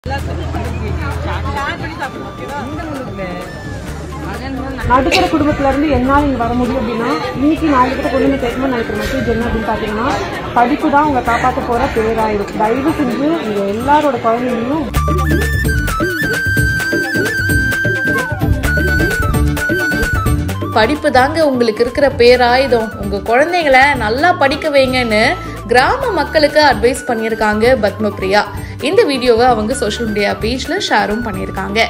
நடுத்தர குடும்பத்துல இருந்து என்னால் இங்க வர முடியும் அப்படின்னா இன்னைக்கு நாலு கிட்ட கொண்டு வந்து சேர்க்கணும்னு நினைக்கிற மெசேஜ் என்ன அப்படின்னு பாத்தீங்கன்னா படிப்பு தான் உங்களை காப்பாற்ற போற பேராயிடும் தயவு செஞ்சு உங்க எல்லாரோட குழந்தைங்களையும் படிப்பு தாங்க உங்களுக்கு இருக்கிற பேராயுதம் உங்க குழந்தைங்களை நல்லா படிக்க வைங்கன்னு கிராம மக்களுக்கு அட்வைஸ் பண்ணியிருக்காங்க பத்மபிரியா இந்த வீடியோவை அவங்க சோஷியல் மீடியா பேஜ்ல ஷேரும் பண்ணியிருக்காங்க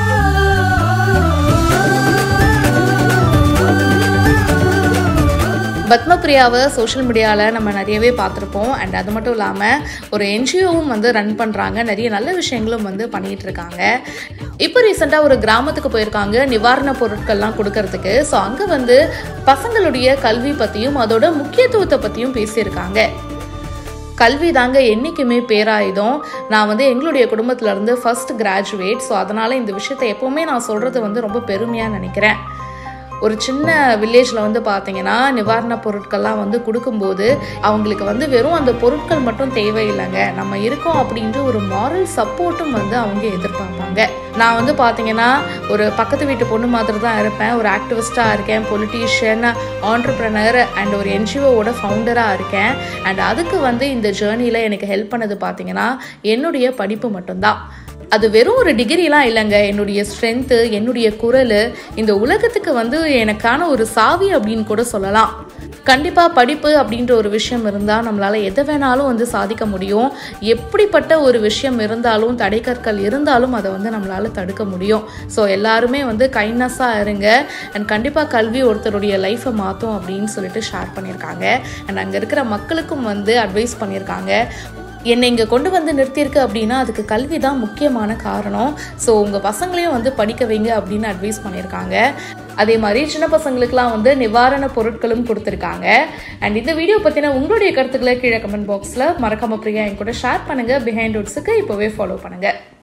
பத்மபிரியாவை சோஷியல் மீடியாவில் நம்ம நிறையவே பார்த்துருப்போம் அண்ட் அது மட்டும் இல்லாமல் ஒரு என்ஜிஓவும் வந்து ரன் பண்ணுறாங்க நிறைய நல்ல விஷயங்களும் வந்து பண்ணிகிட்டு இருக்காங்க இப்போ ரீசெண்டாக ஒரு கிராமத்துக்கு போயிருக்காங்க நிவாரணப் பொருட்கள்லாம் கொடுக்கறதுக்கு ஸோ அங்கே வந்து பசங்களுடைய கல்வி பற்றியும் அதோட முக்கியத்துவத்தை பற்றியும் பேசியிருக்காங்க கல்வி தாங்க என்றைக்குமே பேராயுதம் நான் வந்து எங்களுடைய குடும்பத்துல இருந்து ஃபர்ஸ்ட் கிராஜுவேட் ஸோ அதனால் இந்த விஷயத்தை எப்போவுமே நான் சொல்கிறது வந்து ரொம்ப பெருமையாக நினைக்கிறேன் ஒரு சின்ன வில்லேஜில் வந்து பார்த்தீங்கன்னா நிவாரணப் பொருட்கள்லாம் வந்து கொடுக்கும்போது அவங்களுக்கு வந்து வெறும் அந்த பொருட்கள் மட்டும் தேவையில்லைங்க நம்ம இருக்கோம் அப்படின்ற ஒரு மாரல் சப்போர்ட்டும் வந்து அவங்க எதிர்பார்ப்பாங்க நான் வந்து பார்த்தீங்கன்னா ஒரு பக்கத்து வீட்டு பொண்ணு மாதிரி தான் இருப்பேன் ஒரு ஆக்டிவிஸ்டாக இருக்கேன் பொலிட்டீஷியன் ஆண்டர்பிரனர் அண்ட் ஒரு என்ஜிஓவோட ஃபவுண்டராக இருக்கேன் அண்ட் அதுக்கு வந்து இந்த ஜேர்னியில் எனக்கு ஹெல்ப் பண்ணது பார்த்தீங்கன்னா என்னுடைய படிப்பு மட்டும்தான் அது வெறும் ஒரு டிகிரிலாம் இல்லைங்க என்னுடைய ஸ்ட்ரென்த்து என்னுடைய குரல் இந்த உலகத்துக்கு வந்து எனக்கான ஒரு சாவி அப்படின்னு கூட சொல்லலாம் கண்டிப்பாக படிப்பு அப்படின்ற ஒரு விஷயம் இருந்தால் நம்மளால் எதை வேணாலும் வந்து சாதிக்க முடியும் எப்படிப்பட்ட ஒரு விஷயம் இருந்தாலும் தடைக்கற்கள் இருந்தாலும் அதை வந்து நம்மளால் தடுக்க முடியும் ஸோ எல்லாருமே வந்து கைண்ட்னஸாக இருங்க அண்ட் கண்டிப்பாக கல்வி ஒருத்தருடைய லைஃப்பை மாற்றும் அப்படின்னு சொல்லிட்டு ஷேர் பண்ணியிருக்காங்க அண்ட் அங்கே இருக்கிற மக்களுக்கும் வந்து அட்வைஸ் பண்ணியிருக்காங்க என்னை இங்கே கொண்டு வந்து நிறுத்தியிருக்கு அப்படின்னா அதுக்கு கல்வி தான் முக்கியமான காரணம் ஸோ உங்கள் பசங்களையும் வந்து படிக்க வைங்க அப்படின்னு அட்வைஸ் பண்ணியிருக்காங்க அதே மாதிரி சின்ன பசங்களுக்குலாம் வந்து நிவாரண பொருட்களும் கொடுத்துருக்காங்க அண்ட் இந்த வீடியோ பற்றின உங்களுடைய கருத்துக்களை கீழே கமெண்ட் பாக்ஸில் மறக்காம பிரியா என் கூட ஷேர் பண்ணுங்கள் பிஹைண்ட் ரூட்ஸுக்கு இப்போவே ஃபாலோ பண்ணுங்கள்